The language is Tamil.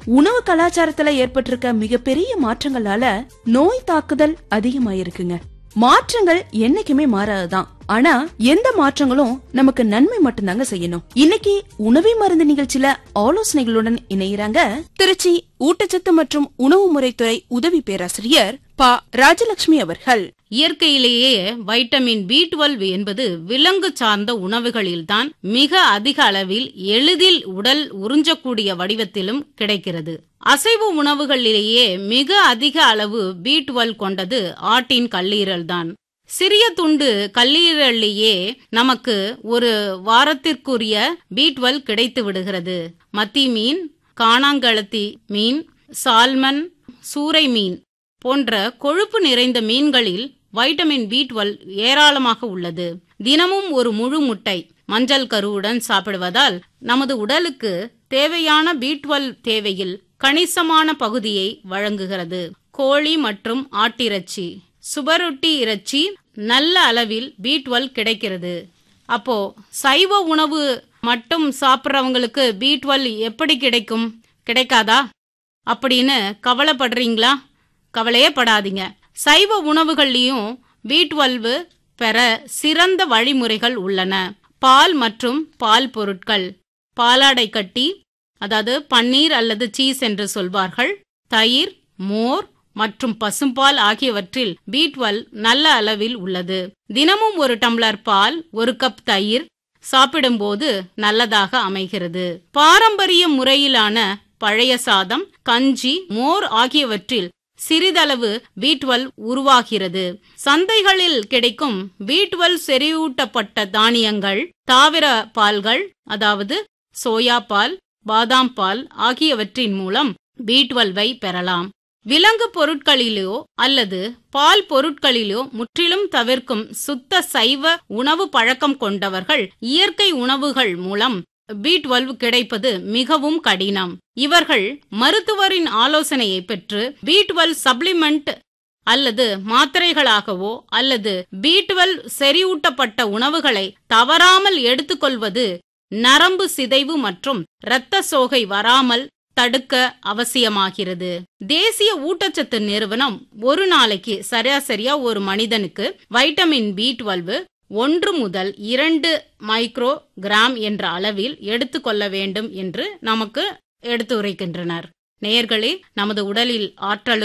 உணவு கலாச்சாரத்துல ஏற்பட்டிருக்க மிகப்பெரிய மாற்றங்களால நோய் தாக்குதல் அதிகமாயிருக்குங்க மாற்றங்கள் என்னைக்குமே மாறாதுதான் ஆனா எந்த மாற்றங்களும் நமக்கு நன்மை மட்டும்தாங்க செய்யணும் இன்னைக்கு உணவே மருந்து நிகழ்ச்சியில ஆலோசனைகளுடன் இணையிறாங்க திருச்சி ஊட்டச்சத்து மற்றும் உணவு முறைத்துறை உதவி பேராசிரியர் ப ராஜலட்சுமி அவர்கள் இயற்கையிலேயே வைட்டமின் பி டுவெல் என்பது விலங்கு சார்ந்த உணவுகளில்தான் மிக அதிக அளவில் எளிதில் உடல் உறிஞ்சக்கூடிய வடிவத்திலும் கிடைக்கிறது அசைவ உணவுகளிலேயே மிக அதிக அளவு பி டுவெல் கொண்டது ஆட்டின் கல்லீரல் தான் சிறிய துண்டு கல்லீரலிலேயே நமக்கு ஒரு வாரத்திற்குரிய பி டுவெல் கிடைத்து விடுகிறது மத்தி மீன் காணாங்கழத்தி மீன் சால்மன் சூறை மீன் போன்ற கொழுப்பு நிறைந்த மீன்களில் வைட்டமின் பி டுவெல் ஏராளமாக உள்ளது தினமும் ஒரு முழு முட்டை மஞ்சள் கருவுடன் சாப்பிடுவதால் நமது உடலுக்கு தேவையான பி டுவெல் தேவையில் கணிசமான பகுதியை வழங்குகிறது கோழி மற்றும் ஆட்டிறைச்சி சுபரொட்டி இறைச்சி நல்ல அளவில் பி டுவெல் கிடைக்கிறது அப்போ சைவ உணவு மட்டும் சாப்பிட்றவங்களுக்கு பி டுவெல் எப்படி கிடைக்கும் கிடைக்காதா அப்படின்னு கவலைப்படுறீங்களா கவலையே படாதீங்க சைவ உணவுகள்லையும் பி டுவெல்வு பெற சிறந்த வழிமுறைகள் உள்ளன பால் மற்றும் பால் பொருட்கள் பாலாடை கட்டி அதாவது பன்னீர் அல்லது சீஸ் என்று சொல்வார்கள் தயிர் மோர் மற்றும் பசும்பால் ஆகியவற்றில் பி டுவெல் நல்ல அளவில் உள்ளது தினமும் ஒரு டம்ளர் பால் ஒரு கப் தயிர் சாப்பிடும்போது நல்லதாக அமைகிறது பாரம்பரிய முறையிலான பழைய சாதம் கஞ்சி மோர் ஆகியவற்றில் சிறிதளவு பி டுவெல் உருவாகிறது சந்தைகளில் கிடைக்கும் பி டுவெல் செறிவூட்டப்பட்ட தானியங்கள் தாவர பால்கள் அதாவது சோயா பால் பாதாம் பால் ஆகியவற்றின் மூலம் பி டுவெல்வை பெறலாம் விலங்கு பொருட்களிலோ அல்லது பால் பொருட்களிலோ முற்றிலும் தவிர்க்கும் சுத்த சைவ உணவு பழக்கம் கொண்டவர்கள் இயற்கை உணவுகள் மூலம் பி டுவெல் கிடைப்பது மிகவும் கடினம் இவர்கள் மருத்துவரின் ஆலோசனையை பெற்று பி டுவெல் சப்ளிமெண்ட் அல்லது மாத்திரைகளாகவோ அல்லது பி டுவெல் செறிவூட்டப்பட்ட உணவுகளை தவறாமல் எடுத்துக்கொள்வது நரம்பு சிதைவு மற்றும் இரத்த சோகை வராமல் தடுக்க அவசியமாகிறது தேசிய ஊட்டச்சத்து நிறுவனம் ஒரு நாளைக்கு சராசரியா ஒரு மனிதனுக்கு வைட்டமின் பி டுவெல்வு ஒன்று முதல் இரண்டு மைக்ரோ கிராம் என்ற அளவில் எடுத்துக்கொள்ள வேண்டும் என்று நமக்கு எடுத்துரைக்கின்றனர் நேயர்களே நமது உடலில் ஆற்றலும்